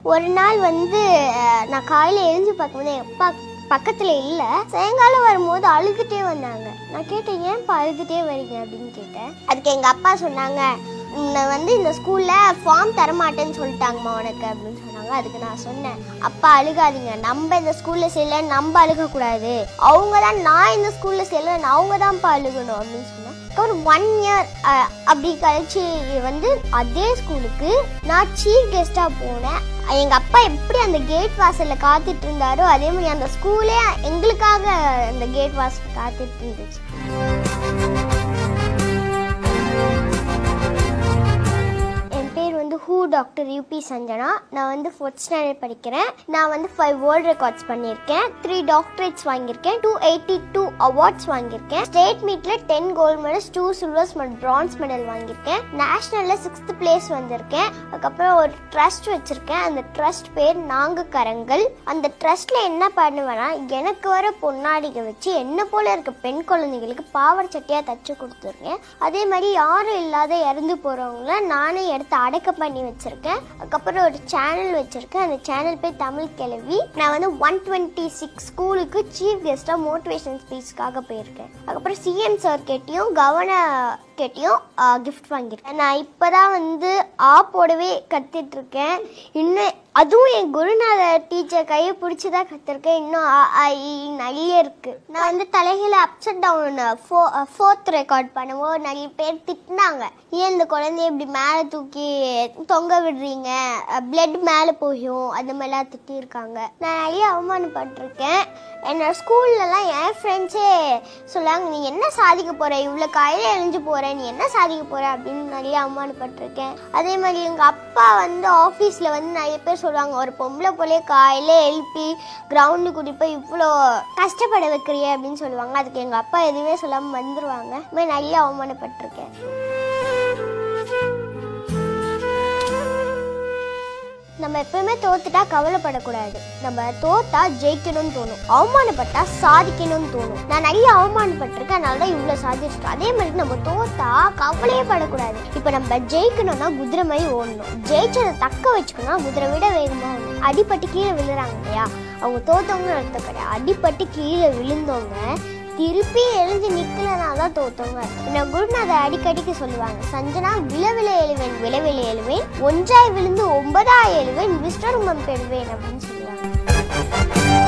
ஒரு நாள் வந்து அஹ், நான் காலையில் எழுந்து பார்க்கும்போது என் அப்பா பக்கத்தில் இல்லை சாயங்காலம் வரும்போது அழுதுகிட்டே வந்தாங்க நான் கேட்டேன் ஏன்ப்பா அழுதுகிட்டே வரீங்க அப்படின்னு கேட்டேன் அதுக்கு எங்கள் அப்பா சொன்னாங்க உன்னை வந்து இந்த ஸ்கூலில் ஃபார்ம் தரமாட்டேன்னு சொல்லிட்டாங்கம்மா உனக்கு அப்படின்னு சொன்னாங்க அதுக்கு நான் சொன்னேன் அப்பா அழுகாதீங்க நம்ம இந்த ஸ்கூலில் செய்யல நம்ம அழுகக்கூடாது அவங்க தான் நான் இந்த ஸ்கூலில் செய்யல அவங்க தான்ப்பா அழுகணும் அப்படின்னு சொன்னேன் ஒரு ஒன் இயர் அப்படி கழிச்சு வந்து அதே ஸ்கூலுக்கு நான் சீஃப் கெஸ்ட்டாக போனேன் எங்கள் அப்பா எப்படி அந்த கேட் வாசலில் காத்துட்டு இருந்தாரோ அதே மாதிரி அந்த ஸ்கூலே எங்களுக்காக அந்த கேட் வாசல் காத்துட்டு இருந்துச்சு என் பேர் வந்து ஹூ டாக்டர் யூபி சஞ்சனா நான் வந்து ஃபோர்த் ஸ்டாண்டர்ட் படிக்கிறேன் நான் வந்து ஃபைவ் வேர்ல்ட் ரெக்கார்ட்ஸ் பண்ணியிருக்கேன் த்ரீ டாக்டரேட்ஸ் வாங்கியிருக்கேன் டூ எயிட்டி டூ அவார்ட்ஸ் வாங்கியிருக்கேன் ஸ்டேட் மீட்டில் ten gold medals two silvers மற்றும் பிரான்ஸ் மெடல் வாங்கியிருக்கேன் நேஷ்னலில் சிக்ஸ்த் பிளேஸ் வந்திருக்கேன் அதுக்கப்புறம் ஒரு ட்ரஸ்ட் வச்சுருக்கேன் அந்த ட்ரஸ்ட் பேர் நான்கு கரங்கள் அந்த ட்ரஸ்ட்டில் என்ன பண்ணுவேன்னா எனக்கு வர பொன்னாடிக வச்சு என்ன போல இருக்க பெண் குழந்தைகளுக்கு பாவாடை சட்டையாக தச்சு கொடுத்துருக்கேன் அதே மாதிரி யாரும் இல்லாத இறந்து போகிறவங்கள நானே எடுத்து அடக்கம் பண்ணி வச்சுருக்கேன் அதுக்கப்புறம் ஒரு சேனல் வச்சுருக்கேன் அந்த சேனல் பேர் தமிழ் கிழவி நான் வந்து ஒன் டுவெண்ட்டி சிக்ஸ் ஸ்கூலுக்கு சீஃப் கெஸ்ட்டாக மோட்டிவேஷன் ஸ்பீச்க்காக போயிருக்கேன் அதுக்கப்புறம் சிஎம் சார் கேட்டியும் கவர்ன கேட்டியும் கிஃப்ட் வாங்கியிருக்கேன் நான் இப்போ தான் வந்து ஆ போடவே கற்றுட்டு இருக்கேன் இன்னும் அதுவும் என் குருநாதர் டீச்சர் கையை பிடிச்சி தான் கற்றுருக்கேன் இன்னும் ஆ, ஆ, இ, ஈ நிறைய இருக்குது நான் வந்து தலைகளை அப்செட் டவுன் ஃபோ ஃபோர்த் ரெக்கார்ட் பண்ணும்போது நிறைய பேர் திட்டினாங்க ஏன் இந்த குழந்தைய இப்படி மேலே தூக்கி தொங்க விடுறீங்க பிளட் மேலே போகும் அந்த மாதிரிலாம் திட்டியிருக்காங்க நான் நிறைய அவமானப்பட்டிருக்கேன் என்னோட ஸ்கூல்லலாம் என் ஃப்ரெண்ட்ஸே சொல்லாங்க நீ என்ன சாதிக்க போற இவ்வளோ காலையில் எழுந்து போற நீ என்ன சாதிக்க போற அப்படின்னு நிறைய அவமானப்பட்டிருக்கேன் அதே மாதிரி எங்கள் அப்பா வந்து ஆஃபீஸில் வந்து நிறைய பேர் சொல்லுவாங்க ஒரு பொம்பளை போலே காலையில் எழுப்பி கிரவுண்டு கூட்டிட்டு போய் இவ்வளோ கஷ்டப்பட வைக்கிறிய அப்படின்னு சொல்லுவாங்க அதுக்கு எங்கள் அப்பா எதுவுமே சொல்லாமல் வந்துருவாங்க இந்த மாதிரி நிறைய அவமானப்பட்டிருக்கேன் நம்ம எப்பவுமே தோத்துட்டா கவலைப்படக்கூடாது நம்ம தோத்தா ஜெயிக்கணும்னு தோணும் அவமானப்பட்டா சாதிக்கணும்னு தோணும் நான் நிறைய அவமானப்பட்டிருக்கேன் அதனால தான் இவ்வளோ சாதிச்சிருக்கேன் அதே மாதிரி நம்ம தோத்தா கவலையே படக்கூடாது இப்போ நம்ம ஜெயிக்கணும்னா குதிரை மாதிரி ஓடணும் ஜெயிச்சதை தக்க வச்சுக்கணும்னா குதிரை விட வேகமாக ஓடணும் அடிபட்டு கீழே விழுறாங்க இல்லையா அவங்க தோத்தவங்கன்னு அர்த்தம் கிடையாது அடிபட்டு கீழே விழுந்தவங்க திருப்பி எழுந்து நிக்கலனா தான் தோத்தவங்க என்ன குருநாதர் அடிக்கடிக்கு சொல்லுவாங்க சஞ்சனா விளவில எழுவேன் விளவில எழுவேன் ஒன்றாய் விழுந்து ஒன்பதாய் எழுவேன் விஸ்வரூபம் பெறுவேன் அப்படின்னு சொல்லுவாங்க